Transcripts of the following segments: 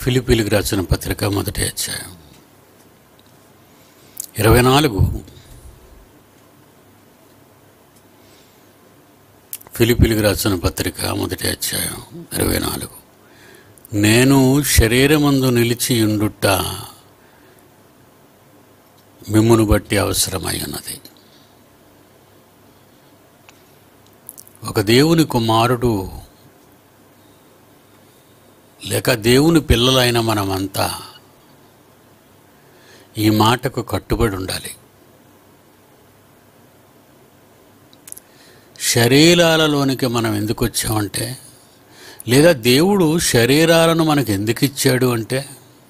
ఫిలిపీలకు రాసిన పత్రిక మొదటి అధ్యాయం ఇరవై నాలుగు ఫిలిపీలకు రాసిన పత్రిక మొదటి అధ్యాయం ఇరవై నాలుగు నేను శరీరమందు నిలిచి ఉండుట మిమ్మును బట్టి అవసరమై ఉన్నది ఒక దేవుని కుమారుడు లేక దేవుని పిల్లలైన మనమంతా ఈ మాటకు కట్టుబడి ఉండాలి శరీరాలలోనికి మనం ఎందుకు వచ్చామంటే లేదా దేవుడు శరీరాలను మనకు ఎందుకు ఇచ్చాడు అంటే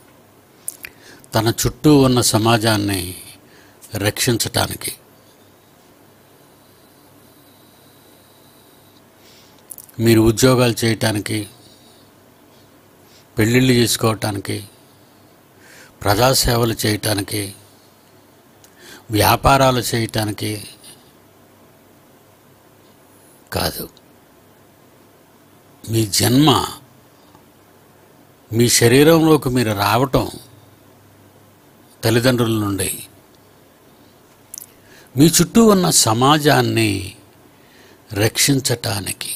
తన చుట్టూ ఉన్న సమాజాన్ని రక్షించటానికి మీరు ఉద్యోగాలు చేయటానికి పెళ్ళిళ్ళు చేసుకోవటానికి ప్రజాసేవలు చేయటానికి వ్యాపారాలు చేయటానికి కాదు మీ జన్మ మీ శరీరంలోకి మీరు రావటం తల్లిదండ్రుల నుండి మీ చుట్టూ ఉన్న సమాజాన్ని రక్షించటానికి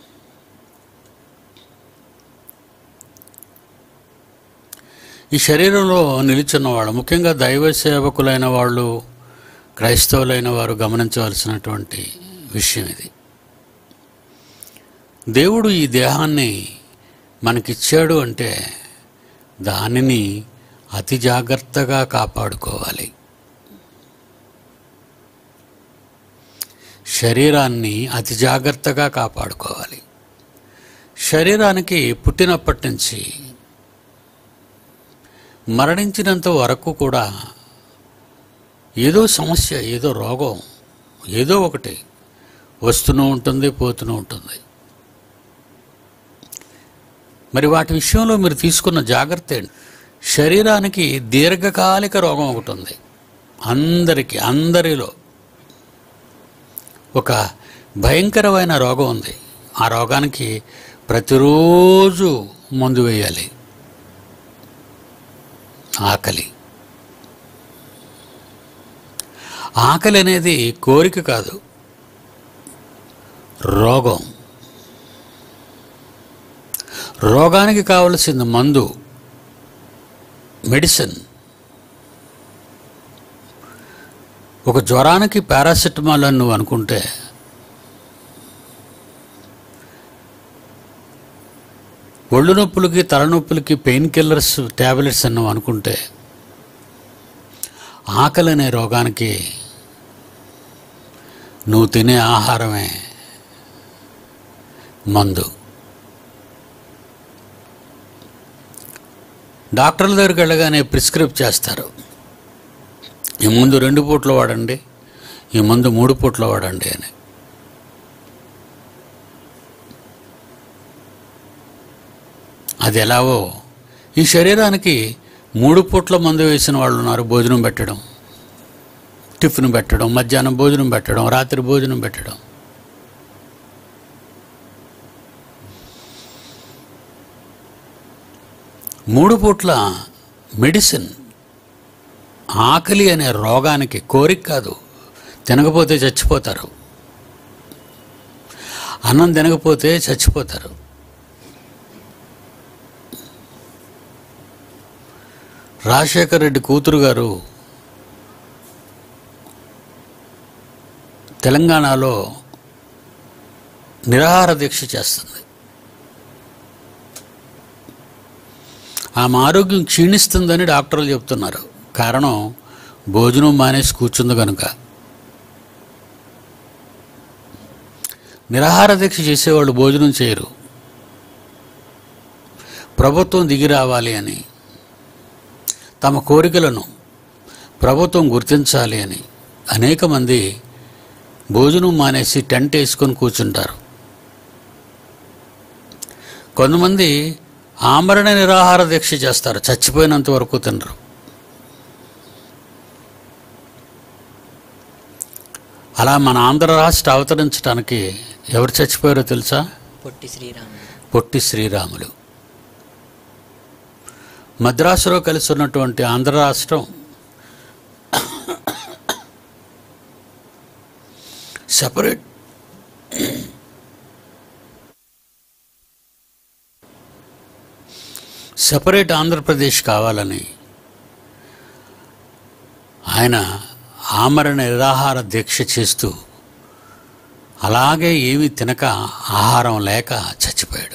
ఈ శరీరంలో నిలిచిన వాళ్ళు ముఖ్యంగా దైవ సేవకులైన వాళ్ళు క్రైస్తవులైన వారు గమనించవలసినటువంటి విషయం ఇది దేవుడు ఈ దేహాన్ని మనకిచ్చాడు అంటే దానిని అతి జాగ్రత్తగా కాపాడుకోవాలి శరీరాన్ని అతి జాగ్రత్తగా కాపాడుకోవాలి శరీరానికి పుట్టినప్పటి నుంచి మరణించినంత వరకు కూడా ఏదో సమస్య ఏదో రోగం ఏదో ఒకటి వస్తూనే ఉంటుంది పోతూనే ఉంటుంది మరి వాటి విషయంలో మీరు తీసుకున్న జాగ్రత్త ఏంటి శరీరానికి దీర్ఘకాలిక రోగం ఒకటి ఉంది అందరికీ అందరిలో ఒక భయంకరమైన రోగం ఉంది ఆ రోగానికి ప్రతిరోజు మందు వేయాలి ఆకలి ఆకలి అనేది కోరిక కాదు రోగం రోగానికి కావలసిన మందు మెడిసిన్ ఒక జ్వరానికి పారాసెటమాల్ అని నువ్వు అనుకుంటే ఒళ్ళు నొప్పులకి తలనొప్పులకి పెయిన్ కిల్లర్స్ ట్యాబ్లెట్స్ అని నువ్వు అనుకుంటే ఆకలి అనే రోగానికి నువ్వు తినే ఆహారమే మందు డాక్టర్ల దగ్గరికి వెళ్ళగానే ప్రిస్క్రైబ్ చేస్తారు ఈ ముందు రెండు పూట్లు వాడండి ఈ మందు మూడు పూట్లు వాడండి అని అది ఎలావో ఈ శరీరానికి మూడు పూట్ల మందు వేసిన వాళ్ళు ఉన్నారు భోజనం పెట్టడం టిఫిన్ పెట్టడం మధ్యాహ్నం భోజనం పెట్టడం రాత్రి భోజనం పెట్టడం మూడు పూట్ల మెడిసిన్ ఆకలి అనే రోగానికి కోరిక కాదు తినకపోతే చచ్చిపోతారు అన్నం తినకపోతే చచ్చిపోతారు రాజశేఖర్ రెడ్డి కూతురు గారు తెలంగాణలో నిరాహార దీక్ష చేస్తుంది ఆమె ఆరోగ్యం క్షీణిస్తుందని డాక్టర్లు చెప్తున్నారు కారణం భోజనం మానేసి కూర్చుంది కనుక నిరాహార దీక్ష చేసేవాళ్ళు భోజనం చేయరు ప్రభుత్వం దిగి రావాలి అని తమ కోరికలను ప్రభుత్వం గుర్తించాలి అని అనేక మంది భోజనం మానేసి టెంట్ వేసుకొని కూర్చుంటారు కొంతమంది ఆమరణ నిరాహార దీక్ష చేస్తారు చచ్చిపోయినంత వరకు తినరు అలా మన ఆంధ్ర రాష్ట్ర అవతరించడానికి ఎవరు చచ్చిపోయారో తెలుసా పొట్టి శ్రీరాముడు పొట్టి శ్రీరాములు మద్రాసులో కలిసి ఉన్నటువంటి ఆంధ్ర రాష్ట్రం సపరేట్ సపరేట్ ఆంధ్రప్రదేశ్ కావాలని ఆయన ఆమరణ నిరాహార దీక్ష చేస్తూ అలాగే ఏమీ తినక ఆహారం లేక చచ్చిపోయాడు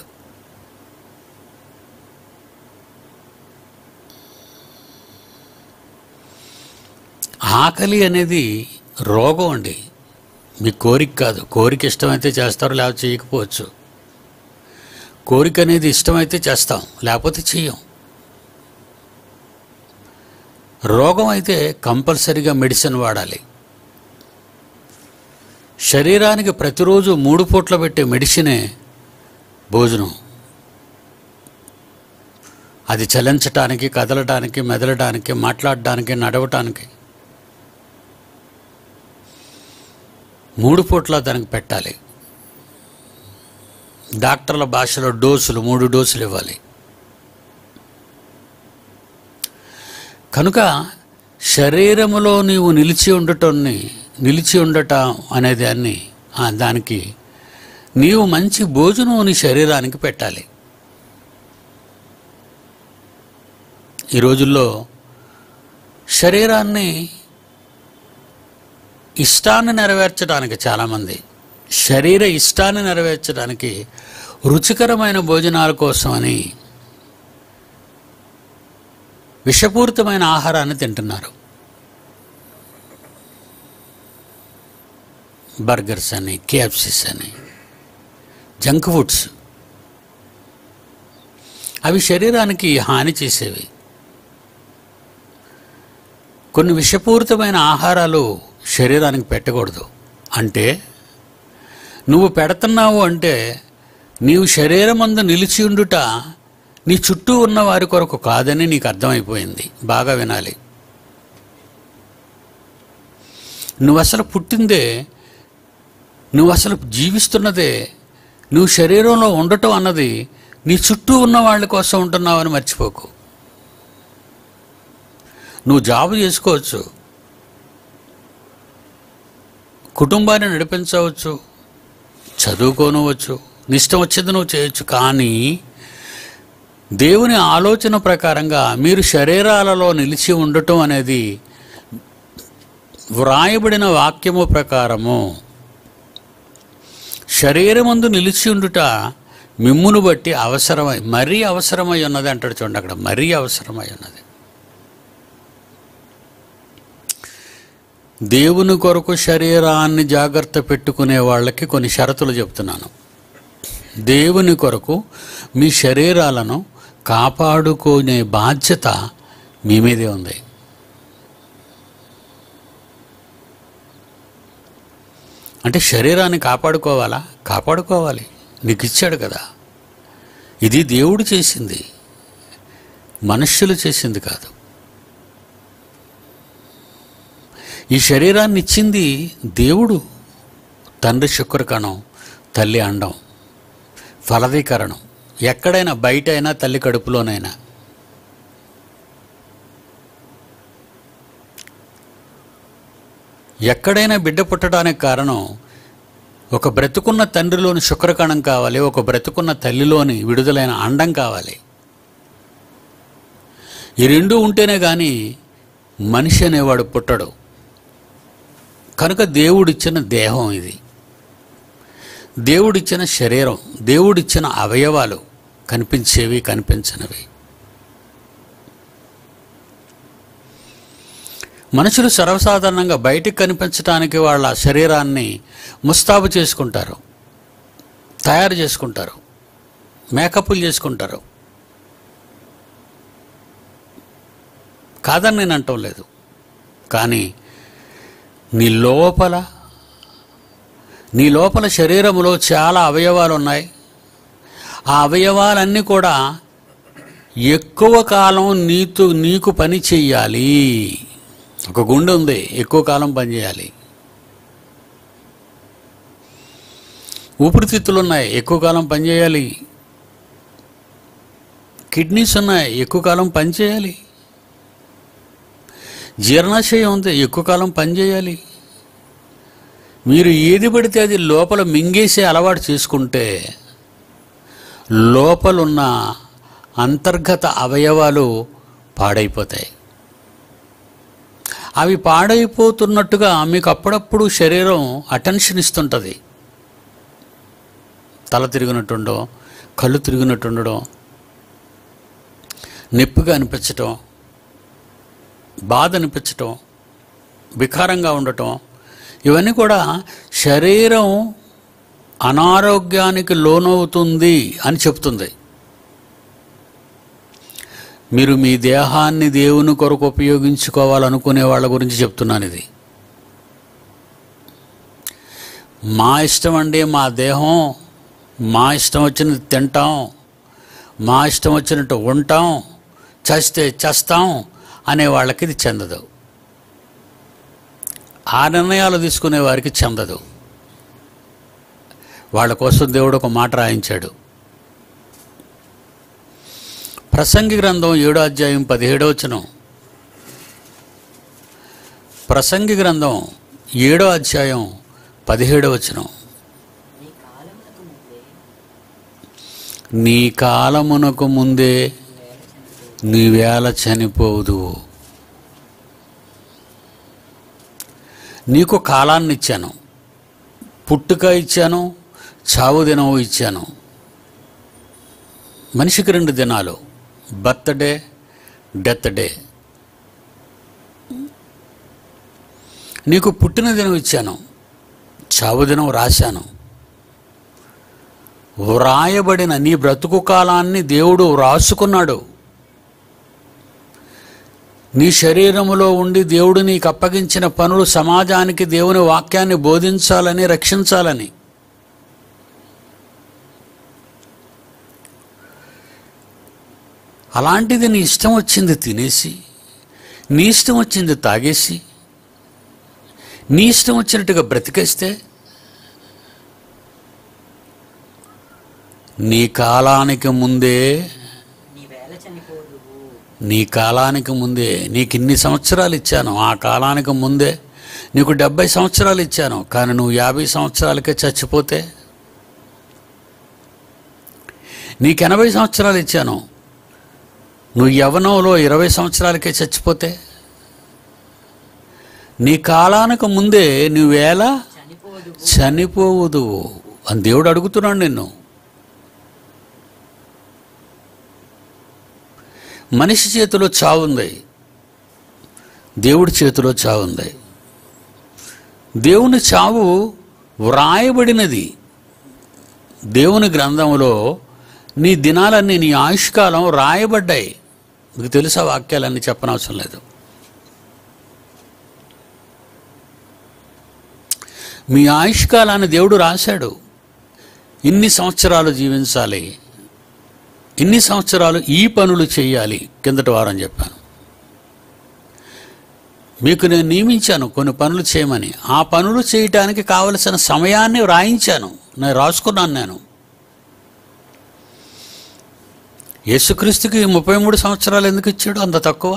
ఆకలి అనేది రోగం అండి మీ కోరిక కాదు కోరిక ఇష్టమైతే చేస్తారు లేకపోతే చేయకపోవచ్చు కోరిక అనేది ఇష్టమైతే చేస్తాం లేకపోతే చెయ్యం రోగం అయితే కంపల్సరిగా మెడిసిన్ వాడాలి శరీరానికి ప్రతిరోజు మూడు పూట్ల పెట్టే మెడిసినే భోజనం అది చలించటానికి కదలటానికి మెదలటానికి మాట్లాడటానికి నడవటానికి మూడు పూట్ల దానికి పెట్టాలి డాక్టర్ల భాషలో డోసులు మూడు డోసులు ఇవ్వాలి కనుక శరీరములో నీవు నిలిచి ఉండటాన్ని నిలిచి ఉండటం అనే దాన్ని ఆ, దానికి నీవు మంచి భోజనం నీ శరీరానికి పెట్టాలి ఈ రోజుల్లో శరీరాన్ని ఇష్టాన్ని నెరవేర్చడానికి చాలామంది శరీర ఇష్టాన్ని నెరవేర్చడానికి రుచికరమైన భోజనాల కోసమని విషపూరితమైన ఆహారాన్ని తింటున్నారు బర్గర్స్ అని కేఎఫ్సిస్ అని జంక్ ఫుడ్స్ అవి శరీరానికి హాని చేసేవి కొన్ని విషపూరితమైన ఆహారాలు శరీరానికి పెట్టకూడదు అంటే నువ్వు పెడుతున్నావు అంటే నీవు శరీరం అందు నిలిచి ఉండుట నీ చుట్టూ ఉన్న వారి కొరకు కాదని నీకు అర్థమైపోయింది బాగా వినాలి నువ్వు అసలు పుట్టిందే నువ్వు అసలు జీవిస్తున్నదే నువ్వు శరీరంలో ఉండటం అన్నది నీ చుట్టూ ఉన్న వాళ్ళ కోసం ఉంటున్నావని మర్చిపోకు నువ్వు జాబు చేసుకోవచ్చు కుటుంబాన్ని నడిపించవచ్చు చదువుకోనవచ్చు నీ ఇష్టం వచ్చేది నువ్వు చేయొచ్చు కానీ దేవుని ఆలోచన ప్రకారంగా మీరు శరీరాలలో నిలిచి ఉండటం అనేది వ్రాయబడిన వాక్యము ప్రకారము శరీరమందు నిలిచి ఉండుట మిమ్మును బట్టి అవసరమై మరీ అవసరమై ఉన్నది అంటాడు చూడండి అక్కడ మరీ అవసరమై ఉన్నది దేవుని కొరకు శరీరాన్ని జాగ్రత్త పెట్టుకునే వాళ్ళకి కొన్ని షరతులు చెప్తున్నాను దేవుని కొరకు మీ శరీరాలను కాపాడుకునే బాధ్యత మీ మీదే ఉంది అంటే శరీరాన్ని కాపాడుకోవాలా కాపాడుకోవాలి నీకు ఇచ్చాడు కదా ఇది దేవుడు చేసింది మనుష్యులు చేసింది కాదు ఈ శరీరాన్ని ఇచ్చింది దేవుడు తండ్రి శుక్రకణం తల్లి అండం ఫలదీకరణం ఎక్కడైనా బయట అయినా తల్లి కడుపులోనైనా ఎక్కడైనా బిడ్డ పుట్టడానికి కారణం ఒక బ్రతుకున్న తండ్రిలోని శుక్రకణం కావాలి ఒక బ్రతుకున్న తల్లిలోని విడుదలైన అండం కావాలి ఈ రెండు ఉంటేనే కానీ మనిషి అనేవాడు పుట్టడు కనుక దేవుడిచ్చిన దేహం ఇది దేవుడిచ్చిన శరీరం దేవుడిచ్చిన అవయవాలు కనిపించేవి కనిపించనివి మనుషులు సర్వసాధారణంగా బయటికి కనిపించడానికి వాళ్ళ శరీరాన్ని ముస్తాబు చేసుకుంటారు తయారు చేసుకుంటారు మేకప్లు చేసుకుంటారు కాదని నేను అంటం లేదు కానీ నీ లోపల నీ లోపల శరీరములో చాలా అవయవాలు ఉన్నాయి ఆ అవయవాలన్నీ కూడా ఎక్కువ కాలం నీతో నీకు పని చెయ్యాలి ఒక గుండె ఉంది ఎక్కువ కాలం పనిచేయాలి ఊపిరితిత్తులు ఉన్నాయి ఎక్కువ కాలం పనిచేయాలి కిడ్నీస్ ఉన్నాయి ఎక్కువ కాలం పనిచేయాలి జీర్ణాశయం ఉంది ఎక్కువ కాలం పనిచేయాలి మీరు ఏది పడితే అది లోపల మింగేసే అలవాటు చేసుకుంటే లోపలున్న అంతర్గత అవయవాలు పాడైపోతాయి అవి పాడైపోతున్నట్టుగా మీకు అప్పుడప్పుడు శరీరం అటెన్షన్ ఇస్తుంటుంది తల తిరిగినట్టుండో కళ్ళు తిరిగినట్టుండడం నొప్పిగా అనిపించటం బాధ అనిపించటం వికారంగా ఉండటం ఇవన్నీ కూడా శరీరం అనారోగ్యానికి లోనవుతుంది అని చెప్తుంది మీరు మీ దేహాన్ని దేవుని కొరకు ఉపయోగించుకోవాలనుకునే వాళ్ళ గురించి చెప్తున్నాను ఇది మా ఇష్టం అండి మా దేహం మా ఇష్టం వచ్చినది తింటాం మా ఇష్టం వచ్చినట్టు ఉంటాం చస్తే చస్తాం అనే వాళ్ళకి ఇది చెందదు ఆ నిర్ణయాలు తీసుకునే వారికి చెందదు వాళ్ళ కోసం దేవుడు ఒక మాట రాయించాడు ప్రసంగి గ్రంథం ఏడో అధ్యాయం పదిహేడో వచనం ప్రసంగి గ్రంథం ఏడో అధ్యాయం పదిహేడో వచనం నీ కాలమునకు ముందే నీ కాలమునకు ముందే నీవేళ చనిపోదు నీకు కాలాన్ని ఇచ్చాను పుట్టుక ఇచ్చాను చావు దినం ఇచ్చాను మనిషికి రెండు దినాలు బర్త్డే డెత్ డే నీకు పుట్టిన దినం ఇచ్చాను చావు దినం రాశాను వ్రాయబడిన నీ బ్రతుకు కాలాన్ని దేవుడు వ్రాసుకున్నాడు నీ శరీరములో ఉండి దేవుడు నీకు అప్పగించిన పనులు సమాజానికి దేవుని వాక్యాన్ని బోధించాలని రక్షించాలని అలాంటిది నీ ఇష్టం వచ్చింది తినేసి నీ ఇష్టం వచ్చింది తాగేసి నీ ఇష్టం వచ్చినట్టుగా బ్రతికేస్తే నీ కాలానికి ముందే నీ వేళ చనిపోదువు నీ కాలానికి ముందే నీకు ఇన్ని సంవత్సరాలు ఇచ్చాను ఆ కాలానికి ముందే నీకు డెబ్బై సంవత్సరాలు ఇచ్చాను కానీ నువ్వు యాభై సంవత్సరాలకే చచ్చిపోతే నీకు ఎనభై సంవత్సరాలు ఇచ్చాను నువ్వు యవనంలో ఇరవై సంవత్సరాలకే చచ్చిపోతే నీ కాలానికి ముందే నువ్వేలా చనిపోదువు చనిపోవదు అని దేవుడు అడుగుతున్నాడు నిన్ను మనిషి చేతిలో చావుంది దేవుడి చేతిలో చావుంది దేవుని చావు వ్రాయబడినది దేవుని గ్రంథంలో నీ దినాలన్నీ నీ ఆయుష్కాలం రాయబడ్డాయి మీకు తెలుసా వాక్యాలన్నీ చెప్పనవసరం లేదు మీ ఆయుష్కాలాన్ని దేవుడు రాశాడు ఇన్ని సంవత్సరాలు జీవించాలి ఇన్ని సంవత్సరాలు ఈ పనులు చేయాలి కిందటి వారం చెప్పాను మీకు నేను నియమించాను కొన్ని పనులు చేయమని ఆ పనులు చేయటానికి కావలసిన సమయాన్ని రాయించాను నేను రాసుకున్నాను నేను యేసుక్రీస్తుకి ముప్పై మూడు సంవత్సరాలు ఎందుకు ఇచ్చాడు అంత తక్కువ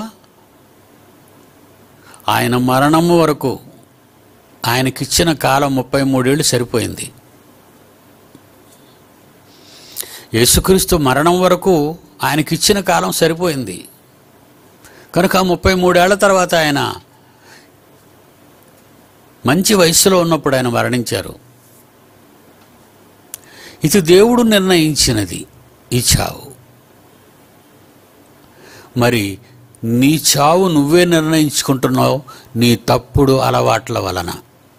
ఆయన మరణము వరకు ఆయనకిచ్చిన కాలం ముప్పై మూడేళ్ళు సరిపోయింది యేసుక్రీస్తు మరణం వరకు ఆయనకిచ్చిన కాలం సరిపోయింది కనుక ముప్పై మూడేళ్ల తర్వాత ఆయన మంచి వయస్సులో ఉన్నప్పుడు ఆయన మరణించారు ఇది దేవుడు నిర్ణయించినది ఈ చావు మరి నీ చావు నువ్వే నిర్ణయించుకుంటున్నావు నీ తప్పుడు అలవాట్ల వలన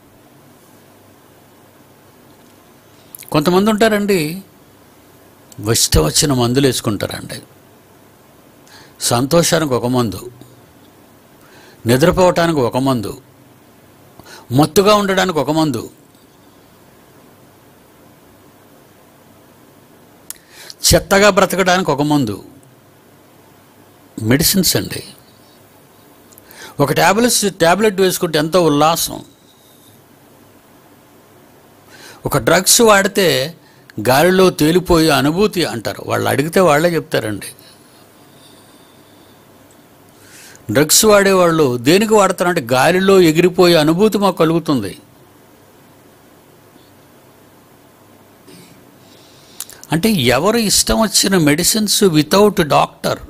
కొంతమంది ఉంటారండి ఇష్టం వచ్చిన మందులు వేసుకుంటారండి సంతోషానికి ఒక మందు నిద్రపోవటానికి ఒక మందు మత్తుగా ఉండడానికి ఒక మందు చెత్తగా బ్రతకడానికి ఒక మందు మెడిసిన్స్ అండి ఒక ట్యాబ్లెట్స్ ట్యాబ్లెట్ వేసుకుంటే ఎంతో ఉల్లాసం ఒక డ్రగ్స్ వాడితే గాలిలో తేలిపోయే అనుభూతి అంటారు వాళ్ళు అడిగితే వాళ్ళే చెప్తారండి డ్రగ్స్ వాడేవాళ్ళు దేనికి వాడతారంటే గాలిలో ఎగిరిపోయే అనుభూతి మాకు కలుగుతుంది అంటే ఎవరు ఇష్టం వచ్చిన మెడిసిన్స్ వితౌట్ డాక్టర్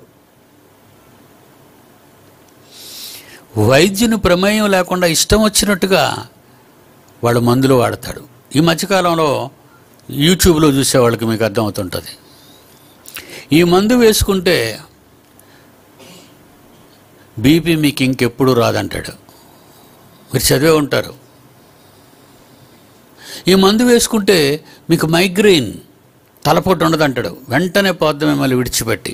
వైద్యుని ప్రమేయం లేకుండా ఇష్టం వచ్చినట్టుగా వాడు మందులు వాడతాడు ఈ మధ్యకాలంలో యూట్యూబ్లో చూసే వాళ్ళకి మీకు అర్థమవుతుంటుంది ఈ మందు వేసుకుంటే బీపీ మీకు ఇంకెప్పుడు రాదంటాడు మీరు చదివే ఉంటారు ఈ మందు వేసుకుంటే మీకు మైగ్రెయిన్ తలపోటు ఉండదంటాడు వెంటనే పోద్దు మిమ్మల్ని విడిచిపెట్టి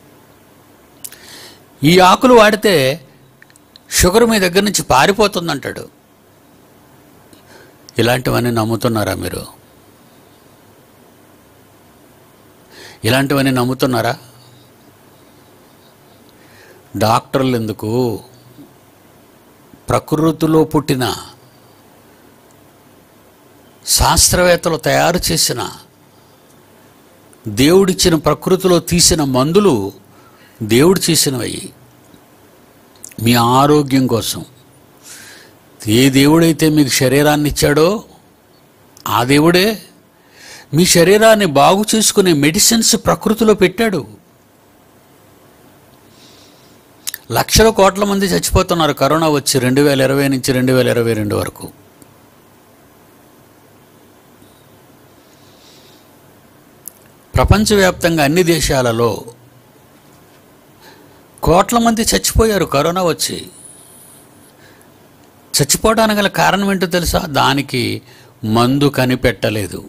ఈ ఆకులు వాడితే షుగర్ మీ దగ్గర నుంచి పారిపోతుందంటాడు ఇలాంటివన్నీ నమ్ముతున్నారా మీరు ఇలాంటివన్నీ నమ్ముతున్నారా డాక్టర్లు ఎందుకు ప్రకృతిలో పుట్టిన శాస్త్రవేత్తలు తయారు చేసిన దేవుడిచ్చిన ప్రకృతిలో తీసిన మందులు దేవుడు చేసినవి మీ ఆరోగ్యం కోసం ఏ దేవుడైతే మీకు శరీరాన్ని ఇచ్చాడో ఆ దేవుడే మీ శరీరాన్ని బాగు చేసుకునే మెడిసిన్స్ ప్రకృతిలో పెట్టాడు లక్షల కోట్ల మంది చచ్చిపోతున్నారు కరోనా వచ్చి రెండు వేల ఇరవై నుంచి రెండు వేల ఇరవై రెండు వరకు ప్రపంచవ్యాప్తంగా అన్ని దేశాలలో కోట్ల మంది చచ్చిపోయారు కరోనా వచ్చి చచ్చిపోవడానికి గల కారణం ఏంటో తెలుసా దానికి మందు కనిపెట్టలేదు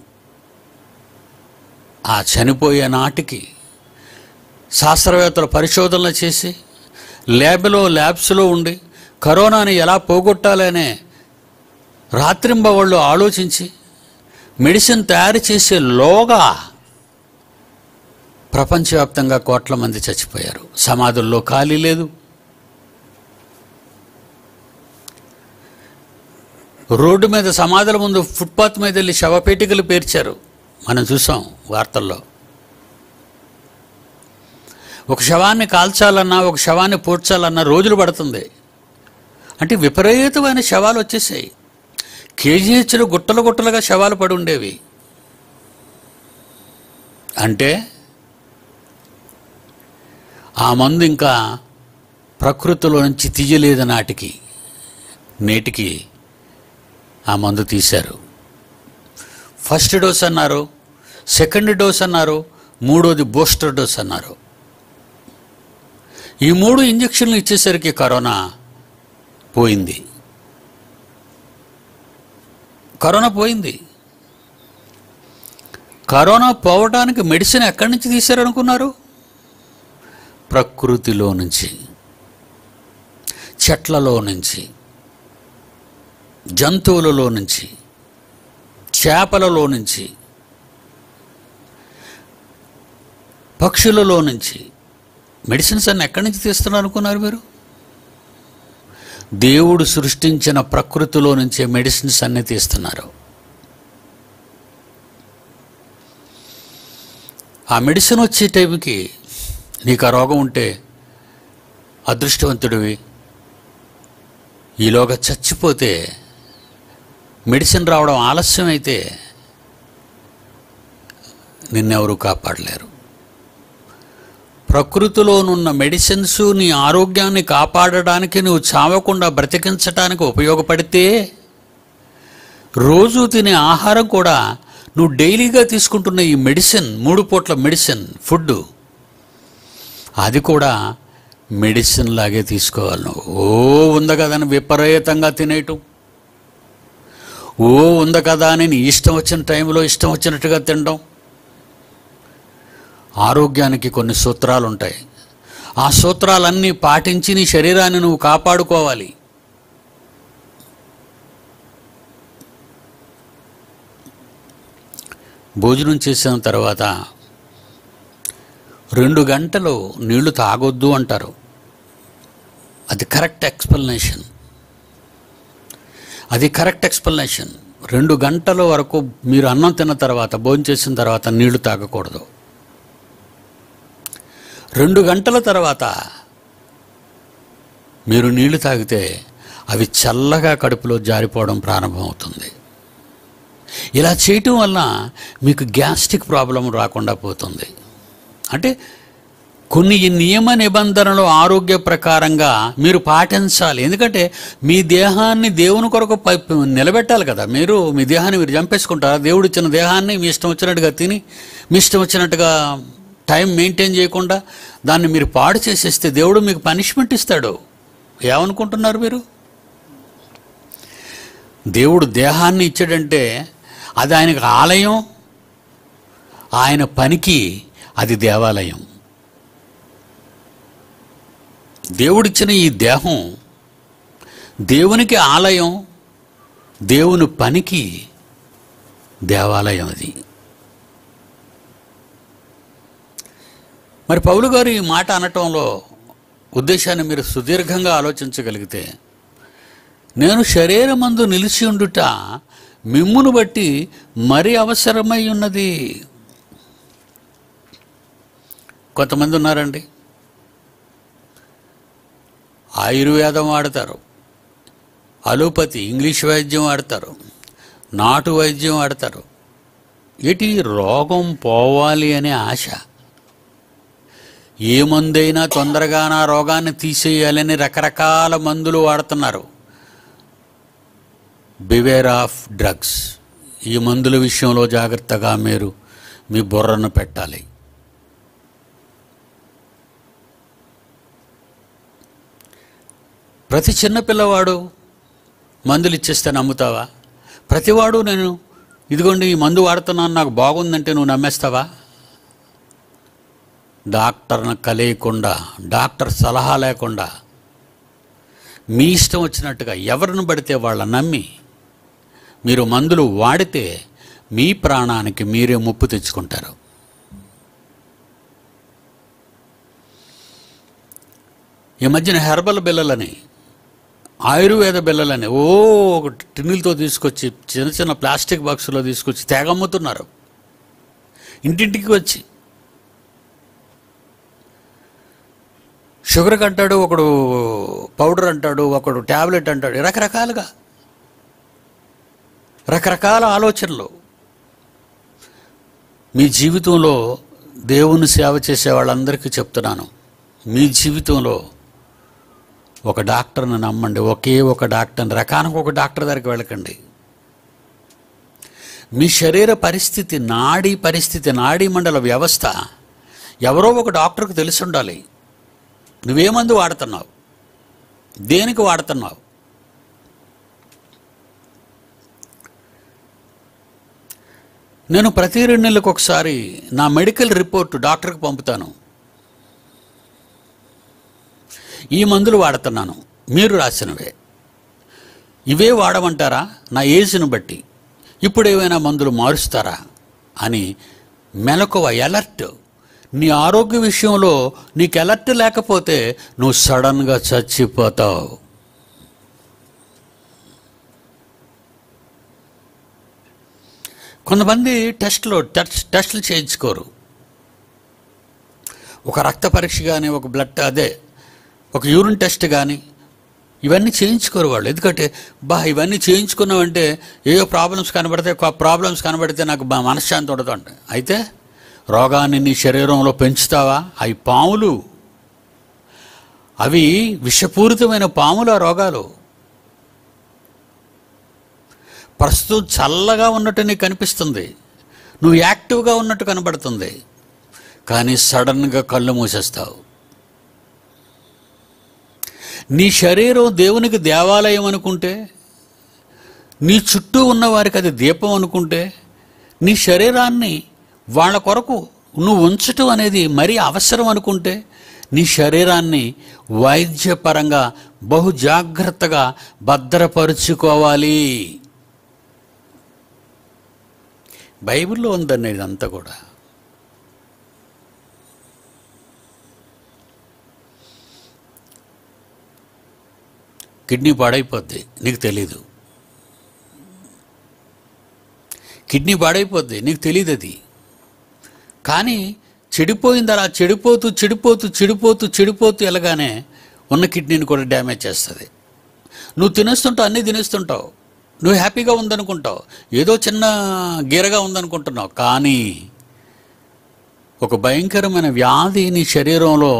ఆ చనిపోయే నాటికి శాస్త్రవేత్తలు పరిశోధనలు చేసి ల్యాబ్లో ల్యాబ్స్లో ఉండి కరోనాని ఎలా పోగొట్టాలనే రాత్రింబవళ్ళు ఆలోచించి మెడిసిన్ తయారు చేసే లోగా ప్రపంచవ్యాప్తంగా కోట్ల మంది చచ్చిపోయారు సమాధుల్లో ఖాళీ లేదు రోడ్డు మీద సమాధుల ముందు ఫుట్పాత్ మీద వెళ్ళి శవపేటికలు పేర్చారు మనం చూసాం వార్తల్లో ఒక శవాన్ని కాల్చాలన్నా ఒక శవాన్ని పూడ్చాలన్నా రోజులు పడుతుంది అంటే విపరీతమైన శవాలు వచ్చేసాయి కేజీహెచ్లు గుట్టలు గుట్టలుగా శవాలు పడి ఉండేవి అంటే ఆ మందు ఇంకా ప్రకృతిలో నుంచి తీయలేదు నాటికి నేటికి ఆ మందు తీశారు ఫస్ట్ డోస్ అన్నారు సెకండ్ డోస్ అన్నారు మూడోది బూస్టర్ డోస్ అన్నారు ఈ మూడు ఇంజక్షన్లు ఇచ్చేసరికి కరోనా పోయింది కరోనా పోయింది కరోనా పోవడానికి మెడిసిన్ ఎక్కడి నుంచి తీశారనుకున్నారు ప్రకృతిలో నుంచి చెట్లలో నుంచి జంతువులలో నుంచి చేపలలో నుంచి పక్షులలో నుంచి మెడిసిన్స్ అన్ని ఎక్కడి నుంచి తీస్తున్నారు అనుకున్నారు మీరు దేవుడు సృష్టించిన ప్రకృతిలో నుంచే మెడిసిన్స్ అన్ని తీస్తున్నారు ఆ మెడిసిన్ వచ్చే టైంకి నీకు ఆ రోగం ఉంటే అదృష్టవంతుడివి ఈలోగా చచ్చిపోతే మెడిసిన్ రావడం ఆలస్యం అయితే నిన్నెవరూ కాపాడలేరు ప్రకృతిలోనున్న మెడిసిన్స్ నీ ఆరోగ్యాన్ని కాపాడడానికి నువ్వు చావకుండా బ్రతికించడానికి ఉపయోగపడితే రోజు తినే ఆహారం కూడా నువ్వు డైలీగా తీసుకుంటున్న ఈ మెడిసిన్ మూడు పూట్ల మెడిసిన్ ఫుడ్ అది కూడా మెడిసిన్ లాగే తీసుకోవాలి నువ్వు ఓ ఉంది కదా అని విపరీతంగా తినేయటం ఓ ఉంది కదా అని నీ ఇష్టం వచ్చిన టైంలో ఇష్టం వచ్చినట్టుగా తినడం ఆరోగ్యానికి కొన్ని సూత్రాలు ఉంటాయి ఆ సూత్రాలన్నీ పాటించి నీ శరీరాన్ని నువ్వు కాపాడుకోవాలి భోజనం చేసిన తర్వాత రెండు గంటలు నీళ్లు తాగొద్దు అంటారు అది కరెక్ట్ ఎక్స్ప్లెనేషన్ అది కరెక్ట్ ఎక్స్ప్లెనేషన్ రెండు గంటల వరకు మీరు అన్నం తిన్న తర్వాత భోజనం చేసిన తర్వాత నీళ్లు తాగకూడదు రెండు గంటల తర్వాత మీరు నీళ్లు తాగితే అవి చల్లగా కడుపులో జారిపోవడం ప్రారంభమవుతుంది ఇలా చేయటం వల్ల మీకు గ్యాస్ట్రిక్ ప్రాబ్లం రాకుండా పోతుంది అంటే కొన్ని ఈ నియమ నిబంధనలు ఆరోగ్య ప్రకారంగా మీరు పాటించాలి ఎందుకంటే మీ దేహాన్ని దేవుని కొరకు పై- నిలబెట్టాలి కదా మీరు మీ దేహాన్ని మీరు చంపేసుకుంటారా దేవుడు ఇచ్చిన దేహాన్ని మీ ఇష్టం వచ్చినట్టుగా తిని మీ ఇష్టం వచ్చినట్టుగా టైం మెయింటైన్ చేయకుండా దాన్ని మీరు పాడు చేసేస్తే దేవుడు మీకు పనిష్మెంట్ ఇస్తాడు ఏమనుకుంటున్నారు మీరు దేవుడు దేహాన్ని ఇచ్చాడంటే అది ఆయనకు ఆలయం ఆయన పనికి అది దేవాలయం దేవుడిచ్చిన ఈ దేహం దేవునికి ఆలయం దేవుని పనికి దేవాలయం అది మరి పౌలు గారు ఈ మాట అనటంలో ఉద్దేశాన్ని మీరు సుదీర్ఘంగా ఆలోచించగలిగితే నేను శరీరమందు నిలిచి ఉండుట మిమ్మును బట్టి మరి అవసరమై ఉన్నది కొంతమంది ఉన్నారండి ఆయుర్వేదం వాడతారు అలోపతి ఇంగ్లీష్ వైద్యం వాడతారు నాటు వైద్యం వాడతారు ఇటు రోగం పోవాలి అనే ఆశ ఏ మందైనా తొందరగా నా రోగాన్ని తీసేయాలని రకరకాల మందులు వాడుతున్నారు బివేర్ ఆఫ్ డ్రగ్స్ ఈ మందుల విషయంలో జాగ్రత్తగా మీరు మీ బుర్రను పెట్టాలి ప్రతి చిన్న పిల్లవాడు మందులు ఇచ్చేస్తే నమ్ముతావా ప్రతివాడు నేను ఇదిగోండి ఈ మందు వాడుతున్నాను నాకు బాగుందంటే నువ్వు నమ్మేస్తావా డాక్టర్ను కలియకుండా డాక్టర్ సలహా లేకుండా మీ ఇష్టం వచ్చినట్టుగా ఎవరిని పడితే వాళ్ళ నమ్మి మీరు మందులు వాడితే మీ ప్రాణానికి మీరే ముప్పు తెచ్చుకుంటారు ఈ మధ్యన హెర్బల్ బిల్లలని ఆయుర్వేద బిల్లలని ఓ ఒక టిన్నులతో తీసుకొచ్చి చిన్న చిన్న ప్లాస్టిక్ బాక్సులో తీసుకొచ్చి తెగమ్ముతున్నారు ఇంటింటికి వచ్చి షుగర్కి అంటాడు ఒకడు పౌడర్ అంటాడు ఒకడు ట్యాబ్లెట్ అంటాడు రకరకాలుగా రకరకాల ఆలోచనలు మీ జీవితంలో దేవుని సేవ చేసే వాళ్ళందరికీ చెప్తున్నాను మీ జీవితంలో ఒక డాక్టర్ని నమ్మండి ఒకే ఒక డాక్టర్ని రకానికి ఒక డాక్టర్ దగ్గరికి వెళ్ళకండి మీ శరీర పరిస్థితి నాడీ పరిస్థితి నాడీ మండల వ్యవస్థ ఎవరో ఒక డాక్టర్కి తెలిసి ఉండాలి నువ్వే మందు వాడుతున్నావు దేనికి వాడుతున్నావు నేను ప్రతి రెండు నెలలకు ఒకసారి నా మెడికల్ రిపోర్ట్ డాక్టర్కి పంపుతాను ఈ మందులు వాడుతున్నాను మీరు రాసినవే ఇవే వాడమంటారా నా ఏజ్ను బట్టి ఇప్పుడు ఏమైనా మందులు మారుస్తారా అని మెలకువ ఎలర్ట్ నీ ఆరోగ్య విషయంలో నీకు ఎలర్ట్ లేకపోతే నువ్వు సడన్గా చచ్చిపోతావు కొంతమంది టెస్ట్లో టెస్ట్ టెస్టులు చేయించుకోరు ఒక రక్త పరీక్ష కానీ ఒక బ్లడ్ అదే ఒక యూరిన్ టెస్ట్ కానీ ఇవన్నీ చేయించుకోరు వాళ్ళు ఎందుకంటే బా ఇవన్నీ చేయించుకున్నామంటే ఏవో ప్రాబ్లమ్స్ కనబడితే ప్రాబ్లమ్స్ కనబడితే నాకు బా మనశ్శాంతి ఉండదు అంటే అయితే రోగాన్ని నీ శరీరంలో పెంచుతావా అవి పాములు అవి విషపూరితమైన పాములు ఆ రోగాలు ప్రస్తుతం చల్లగా ఉన్నట్టు నీకు కనిపిస్తుంది నువ్వు యాక్టివ్గా ఉన్నట్టు కనబడుతుంది కానీ సడన్గా కళ్ళు మూసేస్తావు నీ శరీరం దేవునికి దేవాలయం అనుకుంటే నీ చుట్టూ ఉన్న వారికి అది దీపం అనుకుంటే నీ శరీరాన్ని వాళ్ళ కొరకు నువ్వు ఉంచటం అనేది మరీ అవసరం అనుకుంటే నీ శరీరాన్ని వైద్యపరంగా బహు జాగ్రత్తగా భద్రపరుచుకోవాలి బైబిల్లో ఉందండి ఇదంతా కూడా కిడ్నీ పాడైపోద్ది నీకు తెలీదు కిడ్నీ పాడైపోద్ది నీకు తెలియదు అది కానీ చెడిపోయింది అలా చెడిపోతూ చెడిపోతూ చెడిపోతూ చెడిపోతూ వెళ్ళగానే ఉన్న కిడ్నీని కూడా డ్యామేజ్ చేస్తుంది నువ్వు తినేస్తుంటావు అన్నీ తినేస్తుంటావు నువ్వు హ్యాపీగా ఉందనుకుంటావు ఏదో చిన్న గీరగా ఉందనుకుంటున్నావు కానీ ఒక భయంకరమైన వ్యాధి నీ శరీరంలో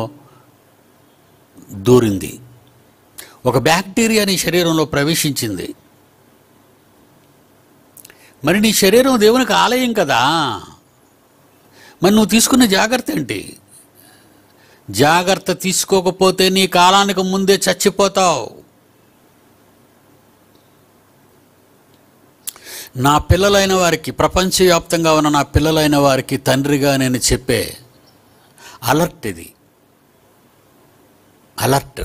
దూరింది ఒక బ్యాక్టీరియా నీ శరీరంలో ప్రవేశించింది మరి నీ శరీరం దేవునికి ఆలయం కదా మరి నువ్వు తీసుకున్న జాగ్రత్త ఏంటి జాగ్రత్త తీసుకోకపోతే నీ కాలానికి ముందే చచ్చిపోతావు నా పిల్లలైన వారికి ప్రపంచవ్యాప్తంగా ఉన్న నా పిల్లలైన వారికి తండ్రిగా నేను చెప్పే అలర్ట్ ఇది అలర్ట్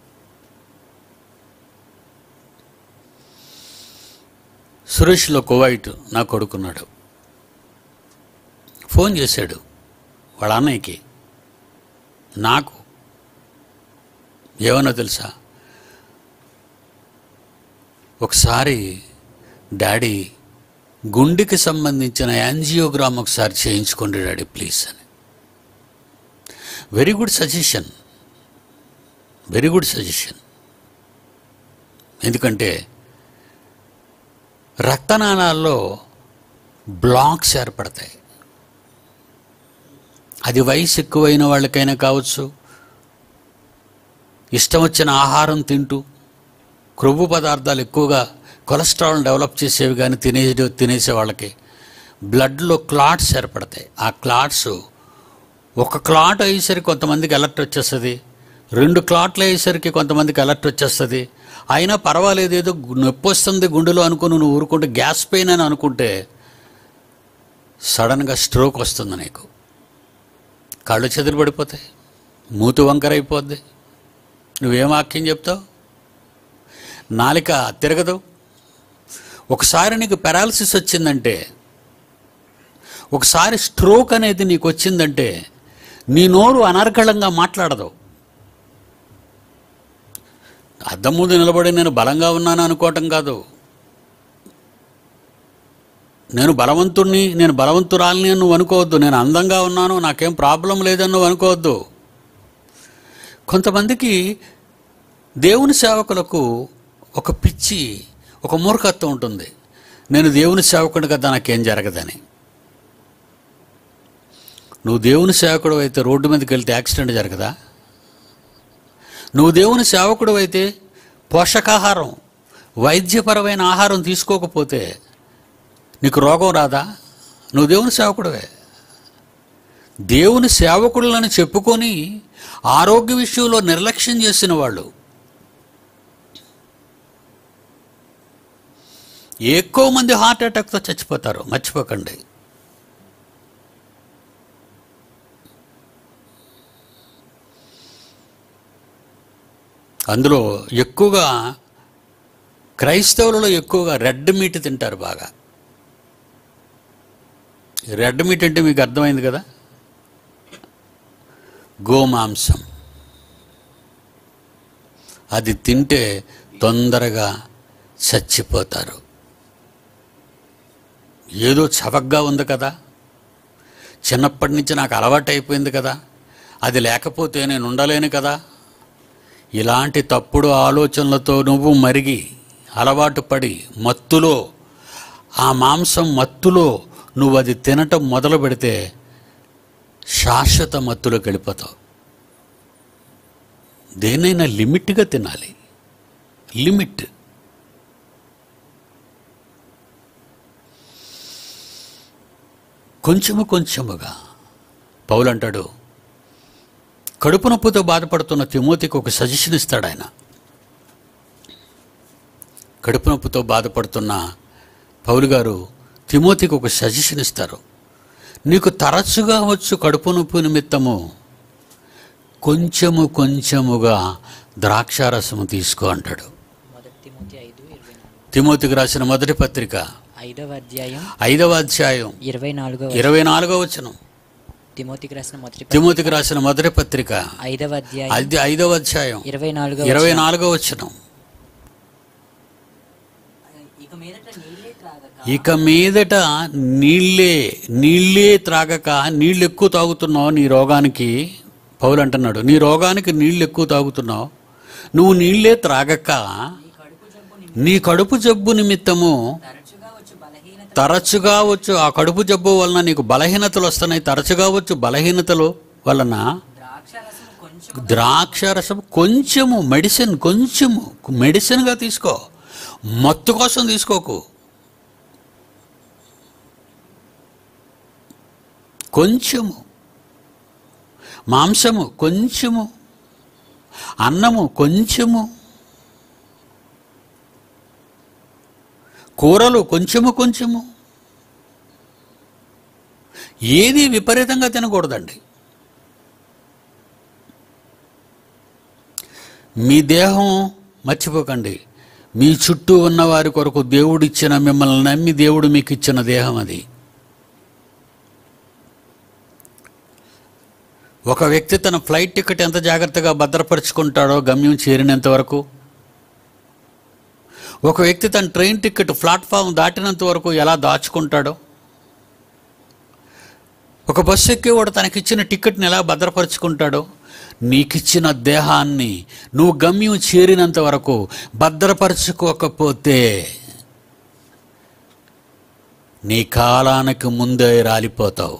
సురేష్లో కువైట్ నా కొడుకున్నాడు ఫోన్ చేశాడు వాళ్ళ అన్నయ్యకి నాకు ఏమన్నా తెలుసా ఒకసారి డాడీ గుండెకి సంబంధించిన యాంజియోగ్రామ్ ఒకసారి చేయించుకోండి డాడీ ప్లీజ్ అని very good suggestion very good suggestion ఎందుకంటే రక్తనాళాల్లో బ్లాక్స్ ఏర్పడతాయి అది వయసు ఎక్కువైన వాళ్ళకైనా కావచ్చు ఇష్టం వచ్చిన ఆహారం తింటూ క్రొవ్వు పదార్థాలు ఎక్కువగా కొలెస్ట్రాల్ డెవలప్ చేసేవి కానీ తినే తినేసే వాళ్ళకి బ్లడ్లో క్లాట్స్ ఏర్పడతాయి ఆ క్లాట్స్ ఒక క్లాట్ అయ్యేసరికి కొంతమందికి అలర్ట్ వచ్చేస్తుంది రెండు క్లాట్లు అయ్యేసరికి కొంతమందికి అలర్ట్ వచ్చేస్తుంది అయినా పర్వాలేదు ఏదో గు- నొప్పి వస్తుంది గుండెలో అనుకుని నువ్వు ఊరుకుంటే గ్యాస్ పెయిన్ అని అనుకుంటే సడన్గా స్ట్రోక్ వస్తుంది నీకు కళ్ళు చెదిరి పడిపోతాయి మూతి వంకర అయిపోద్ది నువ్వేం వాక్యం చెప్తావు నాలిక తిరగదు ఒకసారి నీకు పెరాలసిస్ వచ్చిందంటే ఒకసారి స్ట్రోక్ అనేది నీకు వచ్చిందంటే నీ నోరు అనర్గళంగా మాట్లాడదు అద్దం ముందు నిలబడి నేను బలంగా ఉన్నాను అనుకోవటం కాదు నేను బలవంతుణ్ణి నేను బలవంతురాలని అని నువ్వు అనుకోవద్దు నేను అందంగా ఉన్నాను నాకేం ప్రాబ్లం లేదని నువ్వు అనుకోవద్దు కొంతమందికి దేవుని సేవకులకు ఒక పిచ్చి ఒక మూర్ఖత్వం ఉంటుంది నేను దేవుని సేవకుడు కదా నాకేం జరగదని నువ్వు దేవుని సేవకుడు అయితే రోడ్డు మీదకి వెళ్తే యాక్సిడెంట్ జరగదా నువ్వు దేవుని సేవకుడు అయితే పోషకాహారం వైద్యపరమైన ఆహారం తీసుకోకపోతే నీకు రోగం రాదా నువ్వు దేవుని సేవకుడివే దేవుని సేవకుడులని చెప్పుకొని ఆరోగ్య విషయంలో నిర్లక్ష్యం చేసిన వాళ్ళు ఎక్కువ మంది హార్ట్ అటాక్తో చచ్చిపోతారు మర్చిపోకండి అందులో ఎక్కువగా క్రైస్తవులలో ఎక్కువగా రెడ్ మీట్ తింటారు బాగా రెడ్ మీట్ అంటే మీకు అర్థమైంది కదా గోమాంసం అది తింటే తొందరగా చచ్చిపోతారు ఏదో చవకగా ఉంది కదా చిన్నప్పటి నుంచి నాకు అలవాటు అయిపోయింది కదా అది లేకపోతే నేను ఉండలేను కదా ఇలాంటి తప్పుడు ఆలోచనలతో నువ్వు మరిగి అలవాటు పడి మత్తులో ఆ మాంసం మత్తులో నువ్వు అది తినటం మొదలు పెడితే శాశ్వత మత్తులోకి వెళ్ళిపోతావు దేనైనా లిమిట్గా తినాలి లిమిట్ కొంచెము కొంచెముగా పౌలు అంటాడు కడుపు నొప్పితో బాధపడుతున్న తిమోతికి ఒక సజెషన్ ఇస్తాడు ఆయన కడుపు నొప్పితో బాధపడుతున్న పౌలు గారు తిమోతికి ఒక సజెషన్ ఇస్తారు నీకు తరచుగా వచ్చు కడుపు నొప్పి నిమిత్తము కొంచెము కొంచెముగా ద్రాక్షారసము తీసుకో అంటాడు మొదటి తిమోతి ఐదు ఇరవై నాలుగు తిమోతికి రాసిన మొదటి పత్రిక ఐదవ అధ్యాయం ఐదవ అధ్యాయం ఇరవై నాలుగవ ఇరవై నాలుగో వచనం తిమోతికి రాసిన మొదటి పత్రిక తిమోతికి రాసిన మొదటి పత్రిక ఐదవ అధ్యాయం అది ఐదవ అధ్యాయం ఇరవై నాలుగవ ఇరవై వచనం. నాలుగో వచనం ఇక మీదట నీళ్ళే త్రాగక ఇక మీదట నీళ్ళే నీళ్ళే త్రాగక నీళ్ళు ఎక్కువ తాగుతున్నావు నీ రోగానికి పౌలు అంటున్నాడు నీ రోగానికి నీళ్ళు ఎక్కువ తాగుతున్నావు నువ్వు నీళ్ళే త్రాగక నీ కడుపు జబ్బు నిమిత్తము తరచుగా వచ్చు బలహీనత తరచుగా వచ్చు ఆ కడుపు జబ్బు వలన నీకు బలహీనతలు వస్తున్నాయి తరచుగా వచ్చు బలహీనతలు వలన ద్రాక్షారసం కొంచెం ద్రాక్ష రసం కొంచెము మెడిసిన్ కొంచెము మెడిసిన్గా తీసుకో మత్తు కోసం తీసుకోకు కొంచెము మాంసము కొంచెము అన్నము కొంచెము కూరలు కొంచెము కొంచెము ఏది విపరీతంగా తినకూడదండి మీ దేహం మర్చిపోకండి మీ చుట్టూ ఉన్న వారి కొరకు దేవుడిచ్చిన మిమ్మల్ని నమ్మి దేవుడు మీకు ఇచ్చిన దేహం అది ఒక వ్యక్తి తన ఫ్లైట్ టికెట్ ఎంత జాగ్రత్తగా భద్రపరుచుకుంటాడో గమ్యం చేరినంత వరకు ఒక వ్యక్తి తన ట్రైన్ టికెట్ ప్లాట్ఫామ్ దాటినంత వరకు ఎలా దాచుకుంటాడో ఒక బస్సు ఎక్కేవాడు తనకిచ్చిన టికెట్ని ఎలా భద్రపరుచుకుంటాడో నీకిచ్చిన దేహాన్ని నువ్వు గమ్యం చేరినంత వరకు భద్రపరచుకోకపోతే నీ కాలానికి ముందే రాలిపోతావు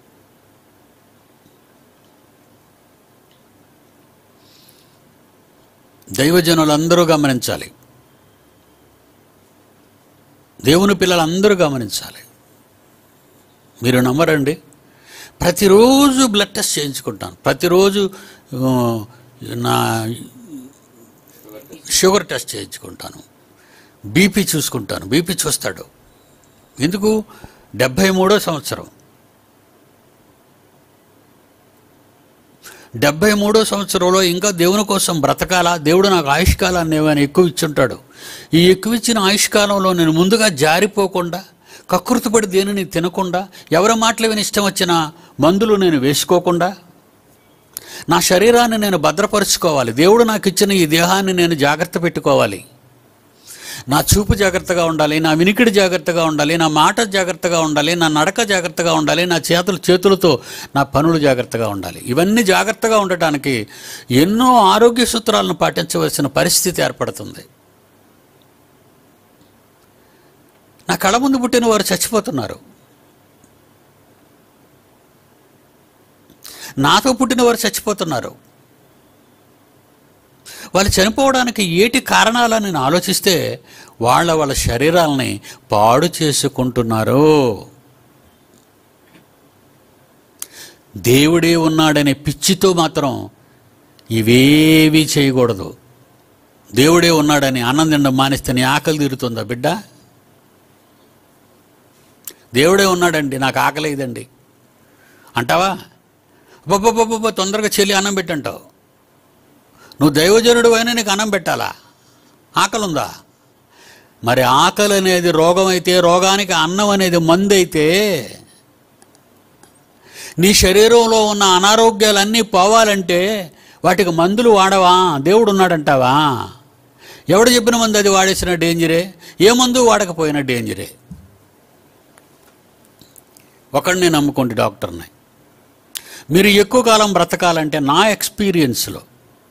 దైవజనులందరూ గమనించాలి దేవుని పిల్లలందరూ గమనించాలి మీరు నమ్మరండి ప్రతిరోజు బ్లడ్ టెస్ట్ చేయించుకుంటాను ప్రతిరోజు ఆ, నా షుగర్ టెస్ట్ చేయించుకుంటాను బీపీ చూసుకుంటాను బీపీ చూస్తాడు ఎందుకు డెబ్భై మూడో సంవత్సరం డెబ్భై మూడో సంవత్సరంలో ఇంకా దేవుని కోసం బ్రతకాలా దేవుడు నాకు ఆయుష్కాలాన్ని ఏమైనా ఎక్కువ ఇచ్చుంటాడు ఈ ఎక్కువ ఇచ్చిన ఆయుష్కాలంలో నేను ముందుగా జారిపోకుండా కకృతిపడి దేనిని తినకుండా ఎవరి మాటలు విని ఇష్టం వచ్చిన మందులు నేను వేసుకోకుండా నా శరీరాన్ని నేను భద్రపరుచుకోవాలి దేవుడు నాకు ఇచ్చిన ఈ దేహాన్ని నేను జాగ్రత్త పెట్టుకోవాలి నా చూపు జాగ్రత్తగా ఉండాలి నా వినికిడి జాగ్రత్తగా ఉండాలి నా మాట జాగ్రత్తగా ఉండాలి నా నడక జాగ్రత్తగా ఉండాలి నా చేతులు చేతులతో నా పనులు జాగ్రత్తగా ఉండాలి ఇవన్నీ జాగ్రత్తగా ఉండటానికి ఎన్నో ఆరోగ్య సూత్రాలను పాటించవలసిన పరిస్థితి ఏర్పడుతుంది నా కళ్ళ ముందు పుట్టిన వారు చచ్చిపోతున్నారు నాతో పుట్టిన వారు చచ్చిపోతున్నారు వాళ్ళు చనిపోవడానికి ఏటి కారణాలని నేను ఆలోచిస్తే వాళ్ళ వాళ్ళ శరీరాలని పాడు చేసుకుంటున్నారు దేవుడే ఉన్నాడనే పిచ్చితో మాత్రం ఇవేవీ చేయకూడదు దేవుడే ఉన్నాడని ఆనందం మానేస్తే నీ ఆకలి తీరుతుందా బిడ్డ దేవుడే ఉన్నాడండి నాకు ఆకలి ఇదండి అంటావా అబ్బబ్బబ్బబ్బ తొందరగా చెల్లి అన్నం పెట్టంటావు నువ్వు దైవజనుడు అయినా నీకు అన్నం పెట్టాలా ఆకలి ఉందా మరి ఆకలి అనేది రోగం అయితే రోగానికి అన్నం అనేది మందు అయితే నీ శరీరంలో ఉన్న అనారోగ్యాలన్నీ పోవాలంటే వాటికి మందులు వాడవా దేవుడు ఉన్నాడంటావా ఎవడు చెప్పిన మందు అది వాడేసిన డేంజరే ఏ మందు వాడకపోయినా డేంజరే ఒకడిని నమ్ముకోండి డాక్టర్ని మీరు ఎక్కువ కాలం బ్రతకాలంటే నా ఎక్స్పీరియన్స్లో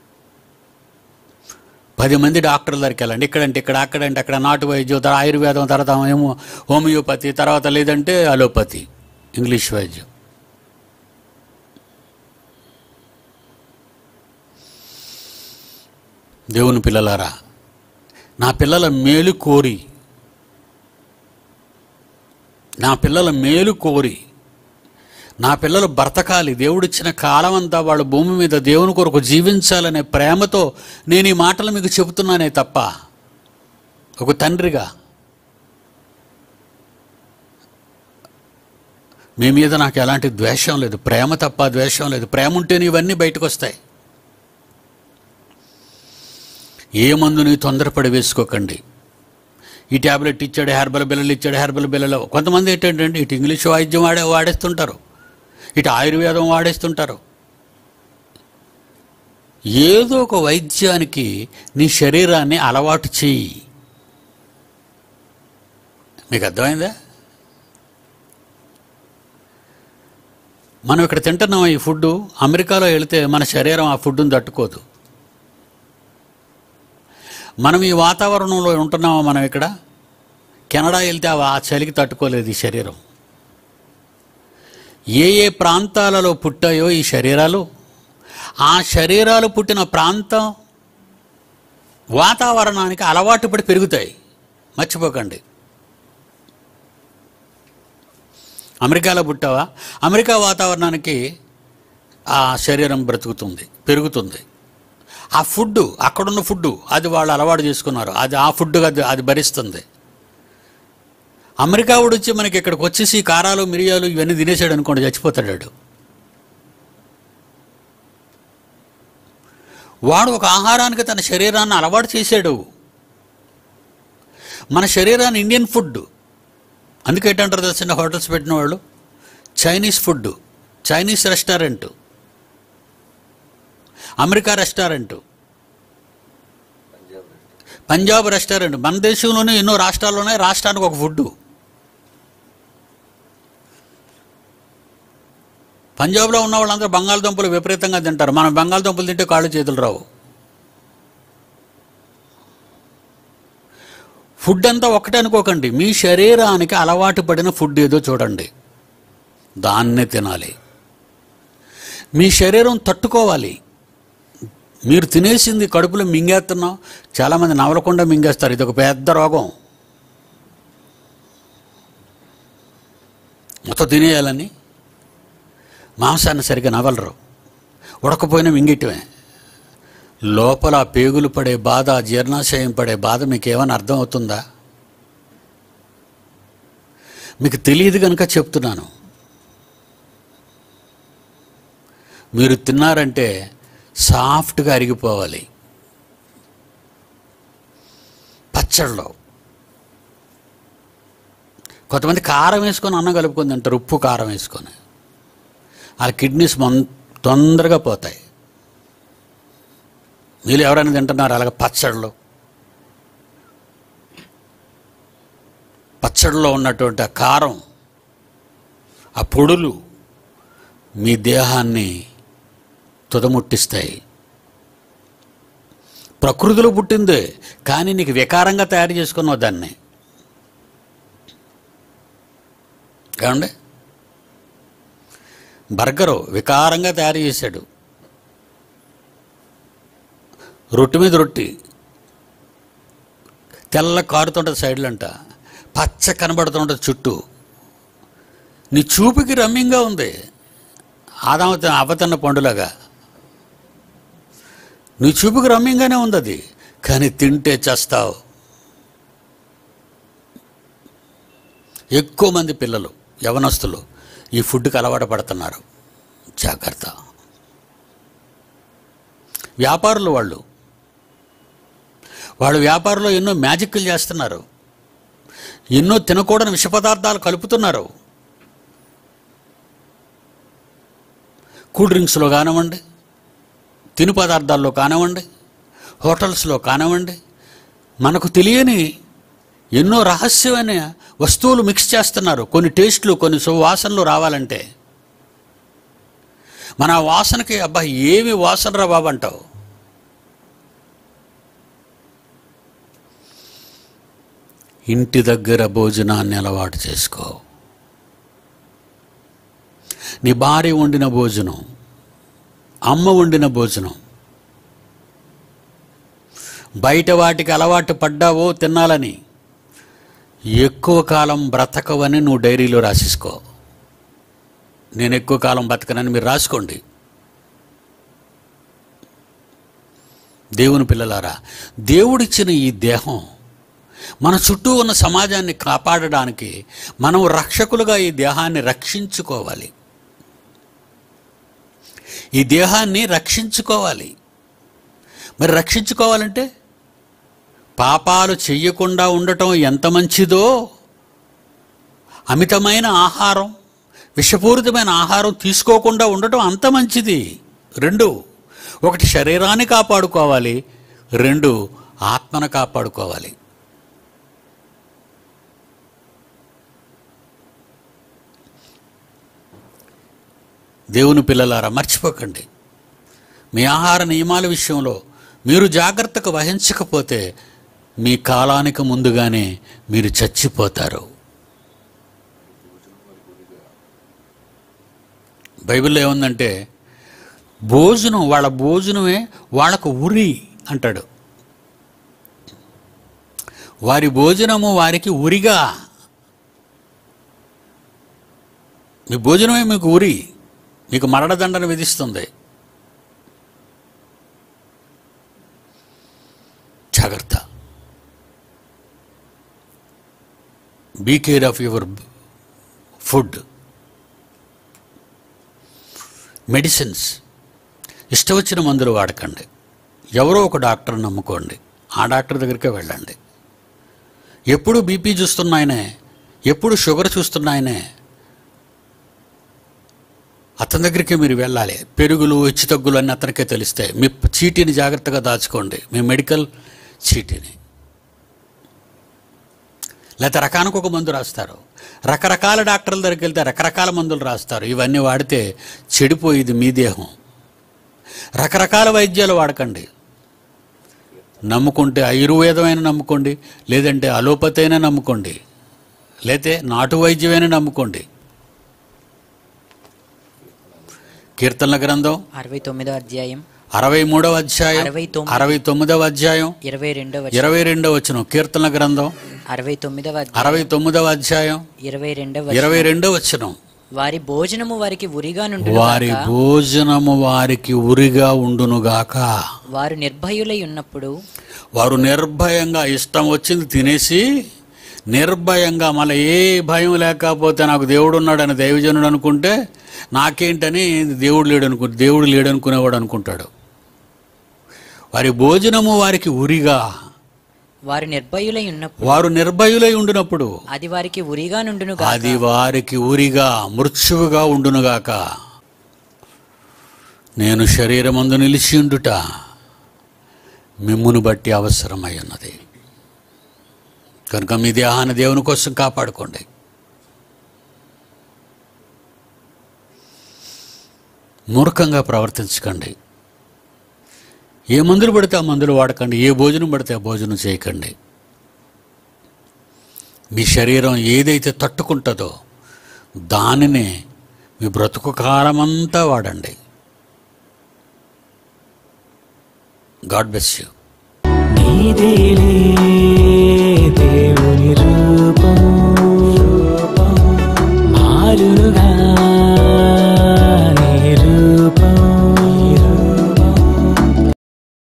పది మంది డాక్టర్ల దగ్గరికి వెళ్ళండి ఇక్కడంటే ఇక్కడ అక్కడంటే అక్కడ నాటు వైద్యం తర్వాత ఆయుర్వేదం తర్వాత ఏమో హోమియోపతి తర్వాత లేదంటే అలోపతి ఇంగ్లీష్ వైద్యం దేవుని పిల్లలారా నా పిల్లల మేలు కోరి నా పిల్లల మేలు కోరి నా పిల్లలు బ్రతకాలి దేవుడిచ్చిన కాలం అంతా వాళ్ళ భూమి మీద దేవుని కొరకు జీవించాలనే ప్రేమతో నేను ఈ మాటలు మీకు చెబుతున్నానే తప్ప ఒక తండ్రిగా మీ మీద నాకు ఎలాంటి ద్వేషం లేదు ప్రేమ తప్ప ద్వేషం లేదు ప్రేమ ఉంటేనే ఇవన్నీ బయటకు వస్తాయి ఏ మందుని తొందరపడి వేసుకోకండి ఈ ట్యాబ్లెట్ ఇచ్చాడు హెర్బల్ బిల్లలు ఇచ్చాడు హెర్బల్ బిల్లలు కొంతమంది ఏంటంటే ఇటు ఇంగ్లీష్ వాయిద్యం వాడే వాడేస్తుంటారు ఇటు ఆయుర్వేదం వాడేస్తుంటారు ఏదో ఒక వైద్యానికి నీ శరీరాన్ని అలవాటు చెయ్యి మీకు అర్థమైందా మనం ఇక్కడ తింటున్నాం ఈ ఫుడ్ అమెరికాలో వెళితే మన శరీరం ఆ ఫుడ్ని తట్టుకోదు మనం ఈ వాతావరణంలో ఉంటున్నామా మనం ఇక్కడ కెనడా వెళ్తే ఆ ఆ చలికి తట్టుకోలేదు ఈ శరీరం ఏ ఏ ప్రాంతాలలో పుట్టాయో ఈ శరీరాలు ఆ శరీరాలు పుట్టిన ప్రాంతం వాతావరణానికి అలవాటు పడి పెరుగుతాయి మర్చిపోకండి అమెరికాలో పుట్టావా అమెరికా వాతావరణానికి ఆ శరీరం బ్రతుకుతుంది పెరుగుతుంది ఆ ఫుడ్ అక్కడున్న ఫుడ్ అది వాళ్ళు అలవాటు చేసుకున్నారు అది ఆ ఫుడ్ అది అది భరిస్తుంది అమెరికా వాడు వచ్చి మనకి ఇక్కడికి వచ్చేసి ఈ కారాలు మిరియాలు ఇవన్నీ తినేసాడు అనుకోండి చచ్చిపోతాడు వాడు. వాడు ఒక ఆహారానికి తన శరీరాన్ని అలవాటు చేశాడు మన శరీరాన్ని ఇండియన్ ఫుడ్ అందుకే ఏంటంటారు తెలిసిన హోటల్స్ పెట్టిన వాళ్ళు Chinese food Chinese restaurant America restaurant Punjab restaurant మన దేశంలోనే ఎన్నో రాష్ట్రాలు ఉన్నాయి రాష్ట్రానికి ఒక ఫుడ్ పంజాబ్లో ఉన్న వాళ్ళందరూ బంగాళదుంపలు విపరీతంగా తింటారు మనం బంగాళదుంపలు తింటే కాళ్ళు చేతులు రావు ఫుడ్ అంతా ఒకటే అనుకోకండి మీ శరీరానికి అలవాటు పడిన ఫుడ్ ఏదో చూడండి దాన్నే తినాలి మీ శరీరం తట్టుకోవాలి మీరు తినేసింది కడుపులో మింగేస్తున్నాం చాలామంది నవలకుండా మింగేస్తారు ఇది ఒక పెద్ద రోగం మొత్తం తినేయాలని మాంసాన్ని సరిగ్గా నవలరు ఉడకపోయినా మింగిటమే లోపల ఆ పేగులు పడే బాధ ఆ జీర్ణాశయం పడే బాధ మీకు ఏమైనా అర్థం అవుతుందా మీకు తెలియదు కనుక చెప్తున్నాను మీరు తిన్నారంటే సాఫ్ట్గా అరిగిపోవాలి పచ్చళ్ళు కొంతమంది కారం వేసుకొని అన్నం కలుపుకొని తింటారు ఉప్పు కారం వేసుకొని వాళ్ళ కిడ్నీస్ మొన్ తొందరగా పోతాయి మీరు ఎవరైనా తింటున్నారు అలాగే పచ్చళ్ళు పచ్చడిలో ఉన్నటువంటి ఆ కారం ఆ పొడులు మీ దేహాన్ని తుదముట్టిస్తాయి ప్రకృతిలో పుట్టిందే కానీ నీకు వికారంగా తయారు చేసుకున్నావు దాన్ని ఏమండి బర్గరు వికారంగా తయారు చేశాడు రొట్టె మీద రొట్టి తెల్ల కారుతుంటుంది సైడ్లు అంట పచ్చ కనబడుతుంటుంది చుట్టూ నీ చూపుకి రమ్యంగా ఉంది ఆదామ అవతన్న పండులాగా నీ చూపుకి రమ్యంగానే ఉంది అది కానీ తింటే చేస్తావు ఎక్కువ మంది పిల్లలు యవనస్తులు ఈ ఫుడ్కి అలవాటు పడుతున్నారు జాగ్రత్త వ్యాపారులు వాళ్ళు వాళ్ళు వ్యాపారంలో ఎన్నో మ్యాజిక్లు చేస్తున్నారు ఎన్నో తినకూడని విష పదార్థాలు కలుపుతున్నారు కూల్ డ్రింక్స్లో కానివ్వండి తిను పదార్థాల్లో కానివ్వండి హోటల్స్లో కానివ్వండి మనకు తెలియని ఎన్నో రహస్యమైన వస్తువులు మిక్స్ చేస్తున్నారు కొన్ని టేస్ట్లు కొన్ని సువాసనలు రావాలంటే మన ఆ వాసనకి అబ్బా ఏమి వాసన రా బాబు అంటావు ఇంటి దగ్గర భోజనాన్ని అలవాటు చేసుకో నీ భార్య వండిన భోజనం అమ్మ వండిన భోజనం బయట వాటికి అలవాటు పడ్డావో తినాలని ఎక్కువ కాలం బ్రతకవని నువ్వు డైరీలో రాసేసుకో నేను ఎక్కువ కాలం బతకనని మీరు రాసుకోండి దేవుని పిల్లలారా దేవుడిచ్చిన ఈ దేహం మన చుట్టూ ఉన్న సమాజాన్ని కాపాడడానికి మనం రక్షకులుగా ఈ దేహాన్ని రక్షించుకోవాలి ఈ దేహాన్ని రక్షించుకోవాలి మరి రక్షించుకోవాలంటే పాపాలు చెయ్యకుండా ఉండటం ఎంత మంచిదో అమితమైన ఆహారం విషపూరితమైన ఆహారం తీసుకోకుండా ఉండటం అంత మంచిది రెండు ఒకటి శరీరాన్ని కాపాడుకోవాలి రెండు ఆత్మను కాపాడుకోవాలి దేవుని పిల్లలారా మర్చిపోకండి మీ ఆహార నియమాల విషయంలో మీరు జాగ్రత్తగా వహించకపోతే మీ కాలానికి ముందుగానే మీరు చచ్చిపోతారు బైబిల్లో ఏముందంటే భోజనం వాళ్ళ భోజనమే వాళ్ళకు ఉరి అంటాడు వారి భోజనము వారికి ఉరిగా మీ భోజనమే మీకు ఉరి మీకు మరణదండన విధిస్తుంది జాగ్రత్త be care of your food medicines ఇష్టం వచ్చిన మందులు వాడకండి ఎవరో ఒక డాక్టర్ నమ్ముకోండి ఆ డాక్టర్ దగ్గరికే వెళ్ళండి ఎప్పుడు బీపీ చూస్తున్నాయనే ఎప్పుడు షుగర్ చూస్తున్నాయనే అతని దగ్గరికి మీరు వెళ్ళాలి పెరుగులు హెచ్చుతగ్గులు అన్నీ అతనికే తెలుస్తాయి మీ చీటీని జాగ్రత్తగా దాచుకోండి మీ మెడికల్ చీటీని లేకపోతే రకానికి ఒక మందు రాస్తారు రకరకాల డాక్టర్ల దగ్గరికి వెళ్తే రకరకాల మందులు రాస్తారు ఇవన్నీ వాడితే చెడిపోయేది మీ దేహం రకరకాల వైద్యాలు వాడకండి నమ్ముకుంటే ఆయుర్వేదమైన నమ్ముకోండి లేదంటే అలోపతి అయినా నమ్ముకోండి లేతే నాటు వైద్యమైనా నమ్ముకోండి కీర్తనల గ్రంథం అరవై తొమ్మిదో అధ్యాయం అరవై మూడవ అధ్యాయం అరవై తొమ్మిది. అరవై తొమ్మిదవ అధ్యాయం ఇరవై రెండవ ఇరవై రెండవ వచనం కీర్తనల గ్రంథం అరవై తొమ్మిదవ అధ్యాయం అరవై తొమ్మిదవ అధ్యాయం ఇరవై రెండవ ఇరవై రెండవ వచనం వారి భోజనము వారికి ఉరిగా నుండి వారి భోజనము వారికి ఉరిగా ఉండునుగాక వారు నిర్భయులై ఉన్నప్పుడు వారు నిర్భయంగా ఇష్టం వచ్చింది తినేసి నిర్భయంగా మళ్ళీ ఏ భయం లేకపోతే నాకు దేవుడు ఉన్నాడని దైవజనుడు అనుకుంటే నాకేంటని దేవుడు లేడు అనుకు దేవుడు లేడు అనుకునేవాడు అనుకుంటాడు వారి భోజనము వారికి ఉరిగా వారు నిర్భయులై ఉన్నప్పుడు వారు నిర్భయులై ఉండినప్పుడు అది వారికి ఉరిగా నుండును అది వారికి ఊరిగా మృత్యువుగా ఉండునుగాక నేను శరీరమందు నిలిచి ఉండుట మిమ్మును బట్టి అవసరమై ఉన్నది కనుక మీ దేహాన్ని దేవుని కోసం కాపాడుకోండి మూర్ఖంగా ప్రవర్తించకండి ఏ మందులు పడితే ఆ మందులు వాడకండి ఏ భోజనం పడితే ఆ భోజనం చేయకండి మీ శరీరం ఏదైతే తట్టుకుంటుందో దానినే మీ బ్రతుకు కాలమంతా వాడండి గాడ్ బెస్ యూ నీదేలే